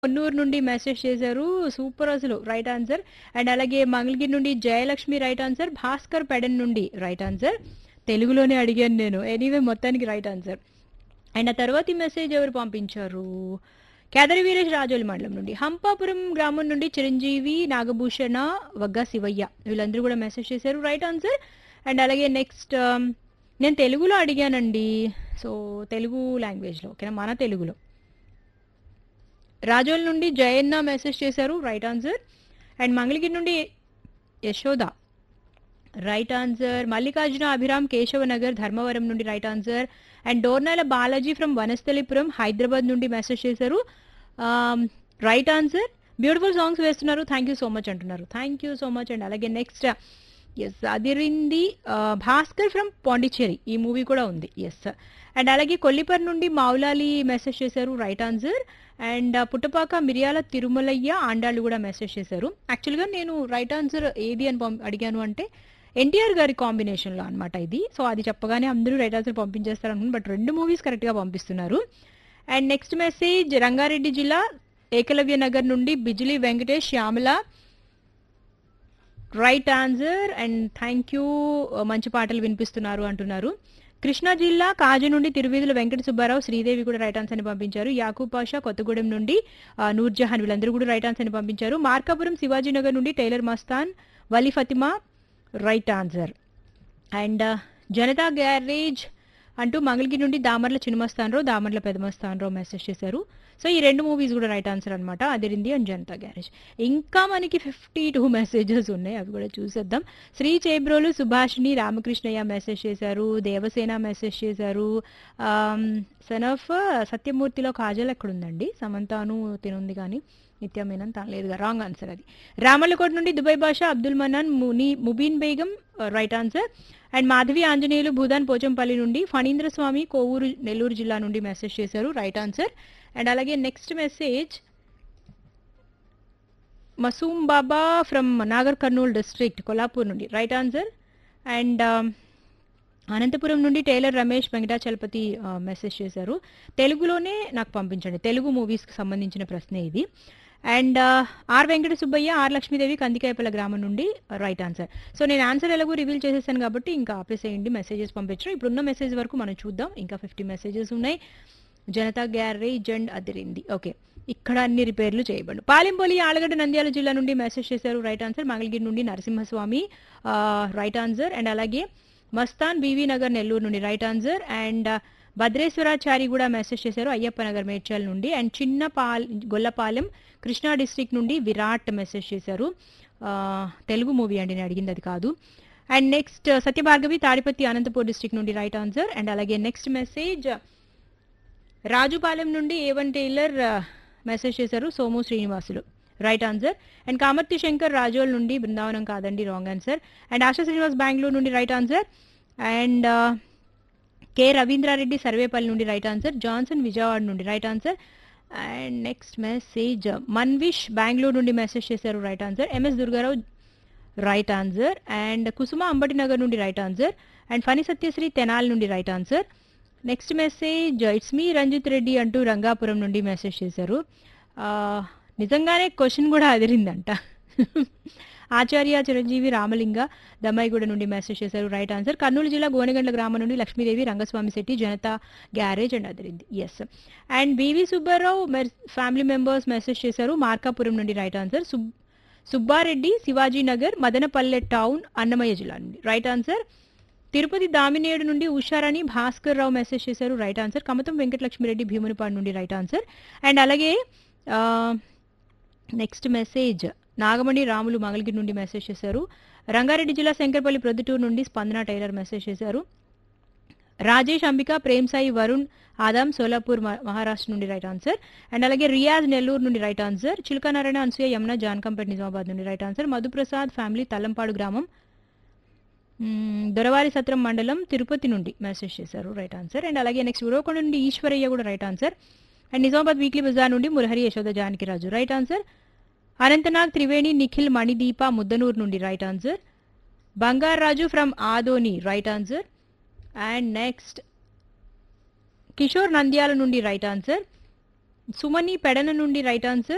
పొన్నూరు నుండి మెసేజ్ చేశారు సూపర్ అసలు రైట్ ఆన్సర్ అండ్ అలాగే మంగళగిరి నుండి జయలక్ష్మి రైట్ ఆన్సర్ భాస్కర్ పెడన్ నుండి రైట్ ఆన్సర్ తెలుగులోనే అడిగాను నేను ఎనీవే మొత్తానికి రైట్ ఆన్సర్ అండ్ ఆ తర్వాతి మెసేజ్ ఎవరు పంపించారు కేదరి వీరేష్ రాజోలి మండలం నుండి హంపాపురం గ్రామం నుండి చిరంజీవి నాగభూషణ వగ్గా శివయ్య వీళ్ళందరూ కూడా మెసేజ్ చేశారు రైట్ ఆన్సర్ అండ్ అలాగే నెక్స్ట్ నేను తెలుగులో అడిగానండి సో తెలుగు లాంగ్వేజ్లో ఓకేనా మన తెలుగులో రాజోల్ నుండి జయన్న మెసేజ్ చేశారు రైట్ ఆన్సర్ అండ్ మంగళగిరి నుండి యశోద రైట్ ఆన్సర్ మల్లికార్జున అభిరామ్ కేశవనగర్ ధర్మవరం నుండి right answer and Dornala Balaji from Vanasthalipuram Hyderabad నుండి మెసేజ్ చేశారు రైట్ ఆన్సర్ బ్యూటిఫుల్ సాంగ్స్ వేస్తున్నారు థ్యాంక్ యూ సో మచ్ అంటున్నారు thank you so much and అలాగే next yes Adirindi Bhaskar from Pondicherry ఈ మూవీ కూడా ఉంది ఎస్ అండ్ అలాగే కొల్లిపర్ నుండి మౌలాలి మెసేజ్ చేశారు right answer and Puttapaka Miriyala Tirumalaiah ఆండాళ్ళు కూడా మెసేజ్ చేశారు యాక్చువల్గా నేను రైట్ ఆన్సర్ ఏది అని పంప అడిగాను అంటే ఎన్టీఆర్ గారి కాంబినేషన్లో అనమాట ఇది సో అది చెప్పగానే అందరూ రైట్ ఆన్సర్ పంపించేస్తారు అనుకున్నాను బట్ రెండు మూవీస్ కరెక్ట్గా పంపిస్తున్నారు అండ్ నెక్స్ట్ మెసేజ్ రంగారెడ్డి జిల్లా ఏకలవ్య నగర్ నుండి Bijili Venkatesh Shyamala right answer and thank you మంచి పాటలు వినిపిస్తున్నారు అంటున్నారు కృష్ణా జిల్లా కాజు నుండి తిరువీధుల వెంకట సుబ్బారావు శ్రీదేవి కూడా రైట్ ఆన్సర్ ని పంపించారు యాకూబ్ పాషా కొత్తగూడెం నుండి ఆ, నూర్జహాన్ వీళ్ళందరూ కూడా రైట్ ఆన్సర్ ని పంపించారు మార్కాపురం శివాజీనగర్ నుండి tailor Mastan Vali Fatima right answer and Janatha garage అంటూ మంగళగిరి నుండి దామర్ల చిన్నమస్తానరావు దామర్ల పెదమస్తానరావు మెసేజ్ చేశారు సో ఈ రెండు మూవీస్ కూడా రైట్ ఆన్సర్ అనమాట అదిరింది అండ్ జనతా గ్యారేజ్ ఇంకా మనకి ఫిఫ్టీ టూ మెసేజెస్ ఉన్నాయి అవి కూడా చూసేద్దాం శ్రీ చేబ్రోలు సుభాషిణి రామకృష్ణయ్య మెసేజ్ చేశారు దేవసేన మెసేజ్ చేశారు సన్ ఆఫ్ సత్యమూర్తిలో కాజల్ ఎక్కడుందండి సమంతాను తినుంది కానీ నిత్య మీనన్ తన లేదుగా రాంగ్ ఆన్సర్ అది రామల్లకోట నుండి దుబాయ్ భాష Abdul Mannan Muni Mubeen Begum right answer and Madhavi Anjaneyulu Bhoodan Pochampally నుండి ఫణీంద్ర స్వామి కోవూరు నెల్లూరు జిల్లా నుండి మెసేజ్ చేశారు రైట్ ఆన్సర్ అండ్ అలాగే next message Masoom Baba from Nagar Kurnool district Kollapur నుండి రైట్ ఆన్సర్ అండ్ అనంతపురం నుండి టైలర్ రమేష్ వెంకటాచలపతి మెసేజ్ చేశారు తెలుగులోనే నాకు పంపించండి తెలుగు మూవీస్కి సంబంధించిన ప్రశ్నే ఇది and R Venkata Subbaiah R Lakshmidevi Kandikayapalla గ్రామం నుండి రైట్ ఆన్సర్ సో నేను ఆన్సర్ ఎలాగో రివీల్ చేసేసాను కాబట్టి ఇంకా ఆపేసేయండి మెసేజెస్ పంపించడం ఇప్పుడున్న మెసేజ్ వరకు మనం చూద్దాం ఇంకా ఫిఫ్టీ మెసేజెస్ ఉన్నాయి Janatha garage and Adirindi okay ఇక్కడ అన్ని రిపేర్లు చేయబడు పాలెంపల్లి ఆలగడ్డ నంద్యాల జిల్లా నుండి మెసేజ్ చేశారు రైట్ ఆన్సర్ మంగళగిరి నుండి నరసింహస్వామి రైట్ ఆన్సర్ అండ్ అలాగే మస్తాన్ బీవీ నగర్ నెల్లూరు నుండి రైట్ ఆన్సర్ అండ్ భద్రేశ్వరాచారి కూడా మెసేజ్ చేశారు అయ్యప్ప నగర్ మేడ్చల్ నుండి అండ్ చిన్న పాల్ గొల్లపాలెం కృష్ణా డిస్ట్రిక్ట్ నుండి విరాట్ మెసేజ్ చేశారు ఆ, తెలుగు మూవీ అండి నేను అడిగింది అది కాదు and next Satyabhargavi Tadipatri Anantapur district నుండి రైట్ ఆన్సర్ అండ్ అలాగే నెక్స్ట్ మెసేజ్ రాజుపాలెం నుండి ఏవన్ టైలర్ మెసేజ్ చేశారు Somu Srinivasulu right answer and Kamarthi Shankar Razole నుండి బృందావనం కాదండి wrong answer and Asha Srinivas Bengaluru నుండి right answer and K Ravindrareddy Sarvepalli నుండి రైట్ ఆన్సర్ జాన్సన్ విజయవాడ నుండి right answer and next message Manvish Bengaluru నుండి మెసేజ్ చేశారు right answer M S Durgarao right answer and కుసుమ అంబటి నగర్ నుండి right answer and Phani Satyasri Tenali నుండి right answer next message it's me Ranjith Reddy అంటూ రంగాపురం నుండి message చేశారు ఆ, నిజంగానే క్వశ్చన్ కూడా అదిరిందంట ఆచార్య చిరంజీవి రామలింగ దమ్మాయిగూడ నుండి మెసేజ్ చేశారు రైట్ ఆన్సర్ కర్నూలు జిల్లా గోనెగండ్ల గ్రామం నుండి Lakshmidevi Rangaswamy Shetty Janatha garage and Adirindi yes and B V Subbarao family members message చేశారు మార్కాపురం నుండి right answer Sub Subbareddy Shivaji Nagar Madanapalle town Annamayya జిల్లా నుండి రైట్ ఆన్సర్ తిరుపతి దామినేడు నుండి ఉషారాణి భాస్కర్ రావు మెసేజ్ చేశారు రైట్ ఆన్సర్ కమతం వెంకటలక్ష్మిరెడ్డి భీమునిపాడు నుండి రైట్ ఆన్సర్ అండ్ అలాగే నెక్స్ట్ మెసేజ్ నాగమణి రాములు మంగళగిరి నుండి మెసేజ్ చేశారు రంగారెడ్డి జిల్లా శంకర్పల్లి ప్రొద్దుటూరు నుండి స్పందన టైలర్ మెసేజ్ చేశారు రాజేష్ అంబిక ప్రేమ్ సాయి వరుణ్ ఆదాం సోలాపూర్ మ- మహారాష్ట్ర నుండి రైట్ ఆన్సర్ అండ్ అలాగే రియాజ్ నెల్లూరు నుండి రైట్ ఆన్సర్ చిలకనారాయణ అనసూయ యమున జాన్కంపేట్ నిజామాబాద్ నుండి right answer Madhuprasad family Tallampadu గ్రామం మ్మ్, దొరవారి సత్రం మండలం తిరుపతి నుండి మెసేజ్ చేశారు రైట్ ఆన్సర్ అండ్ అలాగే నెక్స్ట్ ఉరవకొండ నుండి ఈశ్వరయ్య కూడా right answer and Nizamabad weekly బజార్ నుండి మురహరి యశోద జానకిరాజు రైట్ ఆన్సర్ అనంతనాగ్ త్రివేణి నిఖిల్ మణిదీప ముద్దనూరు నుండి right answer Bangaraju from Adoni right answer and next Kishore Nandyal నుండి రైట్ ఆన్సర్ సుమని పెడన నుండి రైట్ ఆన్సర్